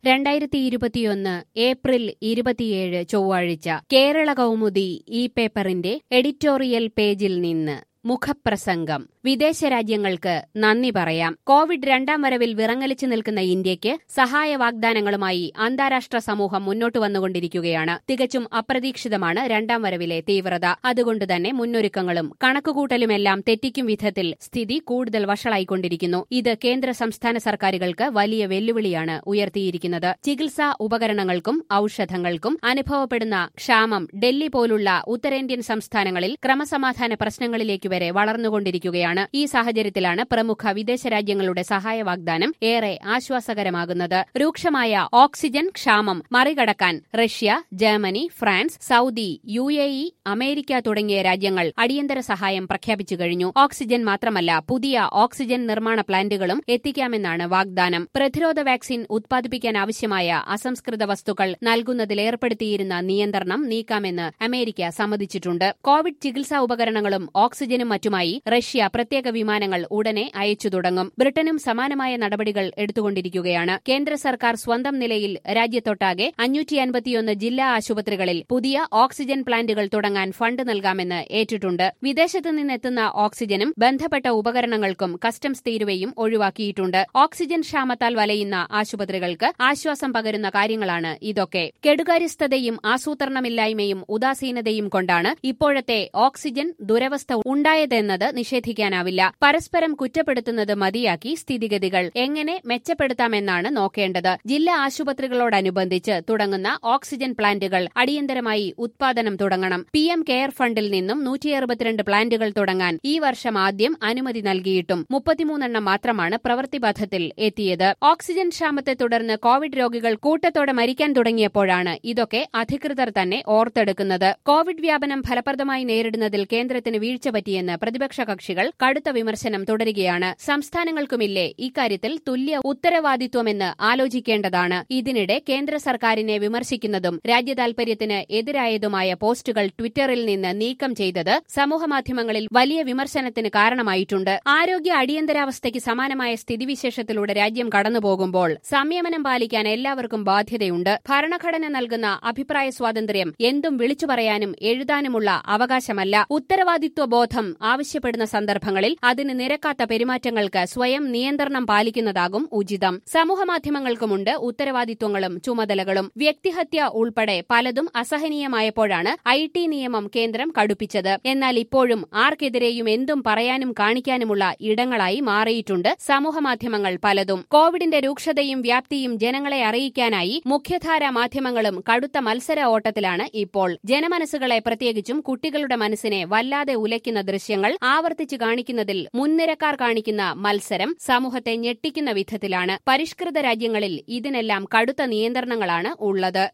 രണ്ടായിരത്തി ഇരുപത്തിയൊന്ന് ഏപ്രിൽ ഇരുപത്തിയേഴ് ചൊവ്വാഴ്ച കേരള കൗമുദി ഈ പേപ്പറിന്റെ എഡിറ്റോറിയൽ പേജിൽ നിന്ന് മുഖപ്രസംഗം വിദേശ രാജ്യങ്ങൾക്ക് നന്ദി പറയാം കോവിഡ് രണ്ടാം വരവിൽ വിറങ്ങലിച്ചു നിൽക്കുന്ന ഇന്ത്യയ്ക്ക് സഹായ വാഗ്ദാനങ്ങളുമായി അന്താരാഷ്ട്ര സമൂഹം മുന്നോട്ട് വന്നുകൊണ്ടിരിക്കുകയാണ് തികച്ചും അപ്രതീക്ഷിതമാണ് രണ്ടാം വരവിലെ തീവ്രത അതുകൊണ്ടുതന്നെ മുന്നൊരുക്കങ്ങളും കണക്കുകൂട്ടലുമെല്ലാം തെറ്റിക്കും വിധത്തിൽ സ്ഥിതി കൂടുതൽ വഷളായിക്കൊണ്ടിരിക്കുന്നു ഇത് കേന്ദ്ര സംസ്ഥാന സർക്കാരുകൾക്ക് വലിയ വെല്ലുവിളിയാണ് ഉയർത്തിയിരിക്കുന്നത് ചികിത്സാ ഉപകരണങ്ങൾക്കും ഔഷധങ്ങൾക്കും അനുഭവപ്പെടുന്ന ക്ഷാമം ഡൽഹി പോലുള്ള ഉത്തരേന്ത്യൻ സംസ്ഥാനങ്ങളിൽ ക്രമസമാധാന പ്രശ്നങ്ങളിലേക്ക് വരെ വളർന്നുകൊണ്ടിരിക്കുകയാണ് ഈ സാഹചര്യത്തിലാണ് പ്രമുഖ വിദേശ രാജ്യങ്ങളുടെ സഹായ വാഗ്ദാനം ഏറെ ആശ്വാസകരമാകുന്നത് രൂക്ഷമായ ഓക്സിജൻ ക്ഷാമം മറികടക്കാൻ Russia Germany France Saudi U A E America തുടങ്ങിയ രാജ്യങ്ങൾ അടിയന്തര സഹായം പ്രഖ്യാപിച്ചു കഴിഞ്ഞു ഓക്സിജൻ മാത്രമല്ല പുതിയ ഓക്സിജൻ നിർമ്മാണ പ്ലാന്റുകളും എത്തിക്കാമെന്നാണ് വാഗ്ദാനം പ്രതിരോധ വാക്സിൻ ഉത്പാദിപ്പിക്കാൻ ആവശ്യമായ അസംസ്കൃത വസ്തുക്കൾ നൽകുന്നതിൽ ഏർപ്പെടുത്തിയിരുന്ന നിയന്ത്രണം നീക്കാമെന്ന് അമേരിക്ക സമ്മതിച്ചിട്ടുണ്ട് കോവിഡ് ചികിത്സാ ഉപകരണങ്ങളും ഓക്സിജനും മറ്റുമായി റഷ്യ പ്രത്യേക വിമാനങ്ങൾ ഉടനെ അയച്ചു തുടങ്ങും ബ്രിട്ടനും സമാനമായ നടപടികൾ എടുത്തുകൊണ്ടിരിക്കുകയാണ് കേന്ദ്ര സർക്കാർ സ്വന്തം നിലയിൽ രാജ്യത്തൊട്ടാകെ അഞ്ഞൂറ്റി അൻപത്തിയൊന്ന് ജില്ലാ ആശുപത്രികളിൽ പുതിയ ഓക്സിജൻ പ്ലാന്റുകൾ തുടങ്ങാൻ ഫണ്ട് നൽകാമെന്ന് ഏറ്റിട്ടുണ്ട് വിദേശത്ത് നിന്നെത്തുന്ന ഓക്സിജനും ബന്ധപ്പെട്ട ഉപകരണങ്ങൾക്കും കസ്റ്റംസ് തീരുവയും ഒഴിവാക്കിയിട്ടുണ്ട് ഓക്സിജൻ ക്ഷാമത്താൽ വലയുന്ന ആശുപത്രികൾക്ക് ആശ്വാസം പകരുന്ന കാര്യങ്ങളാണ് ഇതൊക്കെ കെടുകാര്യസ്ഥതയും ആസൂത്രണമില്ലായ്മയും ഉദാസീനതയും കൊണ്ടാണ് ഇപ്പോഴത്തെ ഓക്സിജൻ ദുരവസ്ഥ ഉണ്ടായതെന്നത് നിഷേധിക്കാനാവില്ല പരസ്പരം കുറ്റപ്പെടുത്തുന്നത് മതിയാക്കി സ്ഥിതിഗതികൾ എങ്ങനെ മെച്ചപ്പെടുത്താമെന്നാണ് നോക്കേണ്ടത് ജില്ലാ ആശുപത്രികളോടനുബന്ധിച്ച് തുടങ്ങുന്ന ഓക്സിജൻ പ്ലാന്റുകൾ അടിയന്തരമായി ഉത്പാദനം തുടങ്ങണം പി എം കെയർ ഫണ്ടിൽ നിന്നും നൂറ്റി അറുപത്തിരണ്ട് പ്ലാന്റുകൾ തുടങ്ങാൻ ഈ വർഷം ആദ്യം അനുമതി നൽകിയിട്ടും മുപ്പത്തിമൂന്നെണ്ണം മാത്രമാണ് പ്രവൃത്തിപഥത്തിൽ എത്തിയത് ഓക്സിജൻ ക്ഷാമത്തെ തുടർന്ന് കോവിഡ് രോഗികൾ കൂട്ടത്തോടെ മരിക്കാൻ തുടങ്ങിയപ്പോഴാണ് ഇതൊക്കെ അധികൃതർ തന്നെ ഓർത്തെടുക്കുന്നത് കോവിഡ് വ്യാപനം ഫലപ്രദമായി നേരിടുന്നതിൽ കേന്ദ്രത്തിന് വീഴ്ച പറ്റിയെന്ന് പ്രതിപക്ഷ കക്ഷികൾ കടുത്ത വിമർശനം തുടരുകയാണ് സംസ്ഥാനങ്ങൾക്കുമില്ലേ ഇക്കാര്യത്തിൽ തുല്യ ഉത്തരവാദിത്വമെന്ന് ആലോചിക്കേണ്ടതാണ് ഇതിനിടെ കേന്ദ്ര സർക്കാരിനെ വിമർശിക്കുന്നതും രാജ്യതാൽപര്യത്തിന് എതിരായതുമായ പോസ്റ്റുകൾ ട്വിറ്ററിൽ നിന്ന് നീക്കം ചെയ്തത് സമൂഹമാധ്യമങ്ങളിൽ വലിയ വിമർശനത്തിന് കാരണമായിട്ടുണ്ട് ആരോഗ്യ അടിയന്തരാവസ്ഥയ്ക്ക് സമാനമായ സ്ഥിതിവിശേഷത്തിലൂടെ രാജ്യം കടന്നുപോകുമ്പോൾ സംയമനം പാലിക്കാൻ എല്ലാവർക്കും ബാധ്യതയുണ്ട് ഭരണഘടന നൽകുന്ന അഭിപ്രായ സ്വാതന്ത്ര്യം എന്തും വിളിച്ചു പറയാനും എഴുതാനുമുള്ള അവകാശമല്ല ഉത്തരവാദിത്വ ബോധം ആവശ്യപ്പെടുന്ന സന്ദർഭങ്ങളിൽ അതിന് നിരക്കാത്ത പെരുമാറ്റങ്ങൾക്ക് സ്വയം നിയന്ത്രണം പാലിക്കുന്നതാകും ഉചിതം സമൂഹമാധ്യമങ്ങൾക്കുമുണ്ട് ഉത്തരവാദിത്വങ്ങളും ചുമതലകളും വ്യക്തിഹത്യ ഉൾപ്പെടെ പലതും അസഹനീയമായപ്പോഴാണ് ഐ ടി നിയമം കേന്ദ്രം കടുപ്പിച്ചത് എന്നാൽ ഇപ്പോഴും ആർക്കെതിരെയും എന്തും പറയാനും കാണിക്കാനുമുള്ള ഇടങ്ങളായി മാറിയിട്ടുണ്ട് സമൂഹമാധ്യമങ്ങൾ പലതും കോവിഡിന്റെ രൂക്ഷതയും വ്യാപ്തിയും ജനങ്ങളെ അറിയിക്കാനായി മുഖ്യധാര മാധ്യമങ്ങളും കടുത്ത മത്സര ഓട്ടത്തിലാണ് ഇപ്പോൾ ജനമനസ്സുകളെ പ്രത്യേകിച്ചും കുട്ടികളുടെ മനസ്സിനെ വല്ലാതെ ഉലയ്ക്കുന്ന ദൃശ്യങ്ങൾ ആവർത്തിച്ചു കാണിക്കുന്നതിൽ മുൻനിരക്കാർ കാണിക്കുന്ന മത്സരം സമൂഹത്തെ ഞെട്ടിക്കുന്ന വിധത്തിലാണ് പരിഷ്കൃത രാജ്യങ്ങളിൽ ഇതിനെല്ലാം കടുത്ത നിയന്ത്രണങ്ങളാണ് ഉള്ളത്